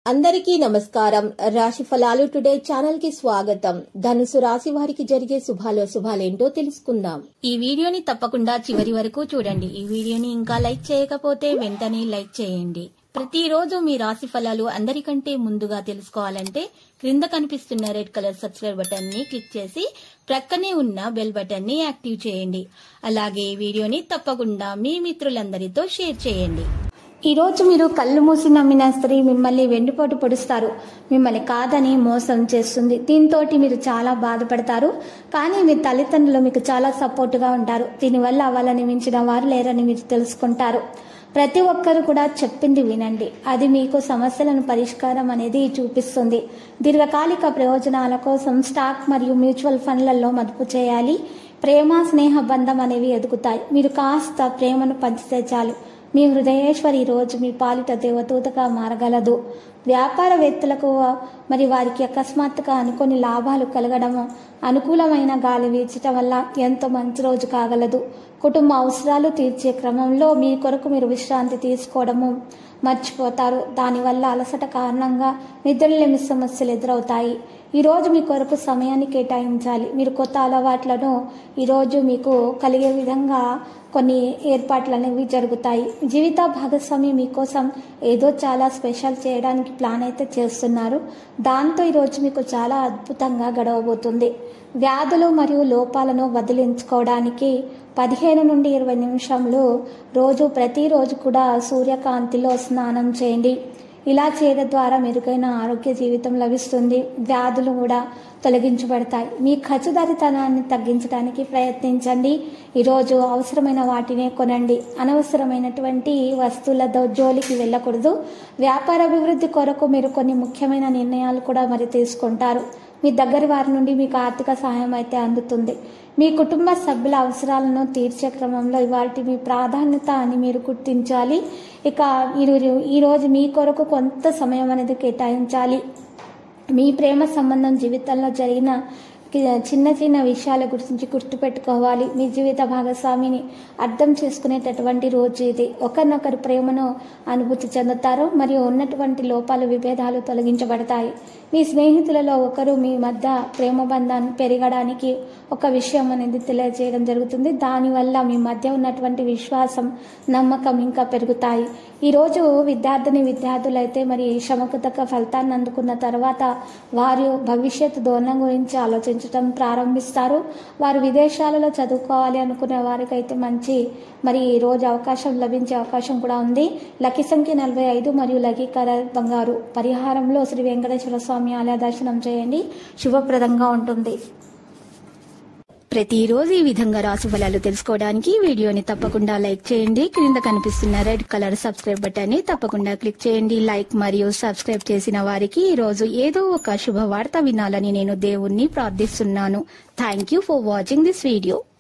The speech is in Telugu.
అందరికీ నమస్కారం రాశి ఫలాలు టుడే ఛానల్ కి స్వాగతం ధనుసు రాశి వారికి జరిగే శుభాలో శుభాలేంటో తెలుసుకుందాం ఈ వీడియోని తప్పకుండా చివరి వరకు చూడండి ఈ వీడియోని ఇంకా లైక్ చేయకపోతే వెంటనే లైక్ చేయండి ప్రతిరోజు మీ రాశి ఫలాలు అందరికంటే ముందుగా తెలుసుకోవాలంటే క్రింద కనిపిస్తున్న రెడ్ కలర్ సబ్స్క్రైబ్ బటన్ ని క్లిక్ చేసి ప్రక్కనే ఉన్న బెల్ బటన్ ని యాక్టివ్ చేయండి అలాగే ఈ వీడియోని తప్పకుండా మీ మిత్రులందరితో షేర్ చేయండి ఈ రోజు మీరు కళ్ళు మూసి నమ్మిన స్త్రీ మిమ్మల్ని వెన్నుపోటు పొడుస్తారు మిమ్మల్ని కాదని మోసం చేస్తుంది దీంతో మీరు చాలా బాధపడతారు కానీ మీ తల్లిదండ్రులు మీకు చాలా సపోర్టుగా ఉంటారు దీనివల్ల వాళ్ళని మించిన వారు లేరని మీరు తెలుసుకుంటారు ప్రతి ఒక్కరు కూడా చెప్పింది వినండి అది మీకు సమస్యలను పరిష్కారం అనేది చూపిస్తుంది దీర్ఘకాలిక ప్రయోజనాల కోసం స్టాక్ మరియు మ్యూచువల్ ఫండ్లలో మదుపు చేయాలి ప్రేమ స్నేహ బంధం అనేవి ఎదుగుతాయి మీరు కాస్త ప్రేమను పంచితే చాలు మీ హృదయేశ్వరి ఈ రోజు మీ పాలిట దేవదూతగా మారగలదు వ్యాపారవేత్తలకు మరి వారికి అకస్మాత్తుగా అనుకోని లాభాలు కలగడము అనుకూలమైన గాలి వీచటం వల్ల ఎంతో మంచి రోజు కాగలదు కుటుంబ అవసరాలు తీర్చే క్రమంలో మీ కొరకు మీరు విశ్రాంతి తీసుకోవడము మర్చిపోతారు దానివల్ల అలసట కారణంగా నిద్రలేమి సమస్యలు ఎదురవుతాయి ఈరోజు మీ కొరకు సమయాన్ని కేటాయించాలి మీరు కొత్త అలవాట్లను ఈరోజు మీకు కలిగే విధంగా కొన్ని ఏర్పాట్లు అనేవి జరుగుతాయి జీవిత భాగస్వామి మీకోసం ఏదో చాలా స్పెషల్ చేయడానికి ప్లాన్ అయితే చేస్తున్నారు దాంతో ఈరోజు మీకు చాలా అద్భుతంగా గడవబోతుంది వ్యాధులు మరియు లోపాలను వదిలించుకోవడానికి పదిహేను నుండి ఇరవై నిమిషంలో రోజు ప్రతిరోజు కూడా సూర్యకాంతిలో స్నానం చేయండి ఇలా చేయడం ద్వారా మెరుగైన ఆరోగ్య జీవితం లభిస్తుంది వ్యాధులు కూడా తొలగించబడతాయి మీ ఖర్చుదారితనాన్ని తగ్గించడానికి ప్రయత్నించండి ఈరోజు అవసరమైన వాటినే కొనండి అనవసరమైనటువంటి వస్తువుల జోలికి వెళ్ళకూడదు వ్యాపార అభివృద్ధి కొరకు మీరు కొన్ని ముఖ్యమైన నిర్ణయాలు కూడా మరి తీసుకుంటారు మీ దగ్గర వారి నుండి మీకు ఆర్థిక సహాయం అయితే అందుతుంది మీ కుటుంబ సభ్యుల అవసరాలను తీర్చే క్రమంలో వాటి మీ ప్రాధాన్యత అని మీరు గుర్తించాలి ఇక మీరు ఈరోజు మీ కొరకు కొంత సమయం అనేది కేటాయించాలి మీ ప్రేమ సంబంధం జీవితంలో జరిగిన చిన్న చిన్న విషయాల గురించి గుర్తుపెట్టుకోవాలి మీ జీవిత భాగస్వామిని అర్థం చేసుకునేటటువంటి రోజు ఇది ఒకరినొకరు ప్రేమను అనుభూతి చెందుతారు మరియు ఉన్నటువంటి లోపాలు విభేదాలు తొలగించబడతాయి మీ స్నేహితులలో ఒకరు మీ మధ్య ప్రేమ బంధాన్ని పెరగడానికి ఒక విషయం అనేది తెలియజేయడం జరుగుతుంది దానివల్ల మీ మధ్య ఉన్నటువంటి విశ్వాసం నమ్మకం ఇంకా పెరుగుతాయి ఈరోజు విద్యార్థిని విద్యార్థులు అయితే మరి శ్రమకు తగ్గ ఫలితాన్ని అందుకున్న తర్వాత వారు భవిష్యత్తు దూరం గురించి ఆలోచించడం ప్రారంభిస్తారు వారు విదేశాలలో చదువుకోవాలి అనుకునే వారికి అయితే మంచి మరి ఈ రోజు అవకాశం లభించే అవకాశం కూడా ఉంది లక్కీ సంఖ్య నలభై ఐదు మరియు లక్కీ కలర్ బంగారు పరిహారంలో శ్రీ వెంకటేశ్వర స్వామి ఆలయ దర్శనం చేయండి శుభప్రదంగా ఉంటుంది ప్రతిరోజు ఈ విధంగా రాశి ఫలాలు తెలుసుకోవడానికి ఈ వీడియోని తప్పకుండా లైక్ చేయండి క్రింద కనిపిస్తున్న రెడ్ కలర్ సబ్స్క్రైబ్ బటన్ ని తప్పకుండా క్లిక్ చేయండి లైక్ మరియు సబ్స్క్రైబ్ చేసిన వారికి ఈ రోజు ఏదో ఒక శుభవార్త వినాలని నేను దేవుణ్ణి ప్రార్థిస్తున్నాను thank you for watching this video